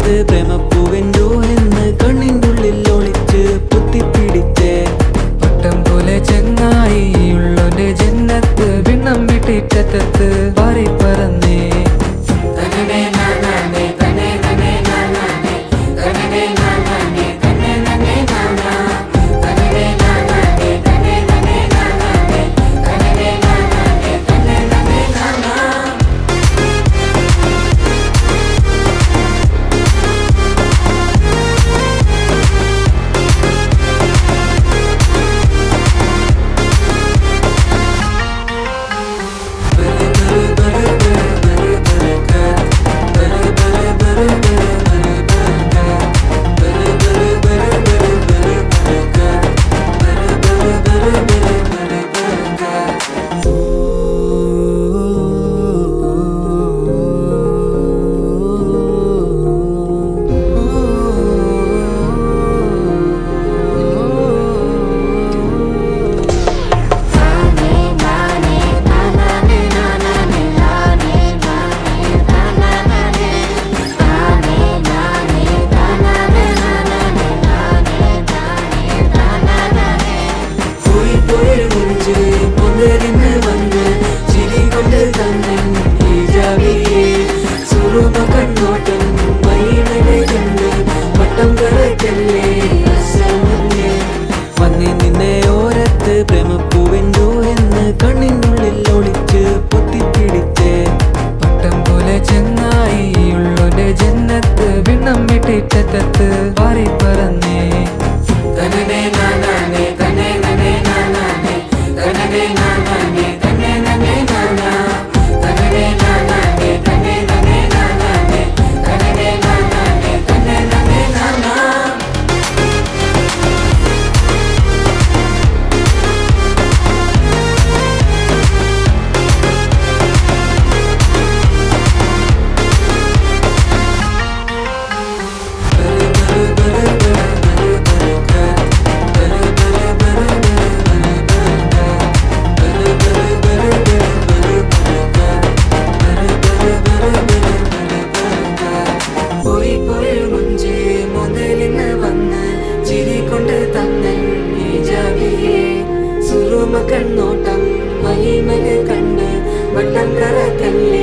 ഓരത്ത് പ്രേമപ്പൂവെന്തോ എന്ന് കണ്ണിൻ്റെ ഉള്ളിൽ ഒളിച്ച് പൊത്തിപ്പിടിച്ചേ പട്ടം പോലെ ചെങ്ങായി ഉള്ളൊന്റെ ജന്നത്ത് വിണ്ണം വിട്ടിറ്റത്ത് പാറി പറന്നേ പോയി പോയി കുഞ്ച് മുതലിന്ന് വന്ന് ചിരി കൊണ്ട് തന്നെ ഈ ജാവിയെ സുറുമ കണ്ണോട്ടം മൈനലെ കണ്ട് വട്ടം കറക്കല്ലേ അസമല്ലേ വന്നേ നിന്നെ ഓരത്ത് പ്രേമപ്പൂവെന്തോ എന്ന് കണ്ണിനുള്ളിൽ ഒളിച്ച് പൊത്തിപ്പിടിച്ചേ പട്ടം പോലെ ചെങ്ങായി ഉള്ളൊന്റെ ജന്നത്ത് വിണ്ണം വിട്ടിറ്റത്ത് പാറി പറന്നേ തനനെ നാനാനെ തന്നെ നനെ നാനാനെ തനനെ നാനാനെ തന്നെ നനെ നാനാ തനനെ നാനാനെ തന്നെ നനെ നാനാനെ തനനെ നാനാനെ തന്നെ നനെ നാനാ പോയി പോയി മുഞ്ചി മുതലിന്ന് വന്ന് ചിരി കൊണ്ട് തന്നൻ ഈ ജാവിയെ സുറുമ കണ്ണോട്ടം മഹിമന് കണ്ട് വട്ടം കറക്കല്ല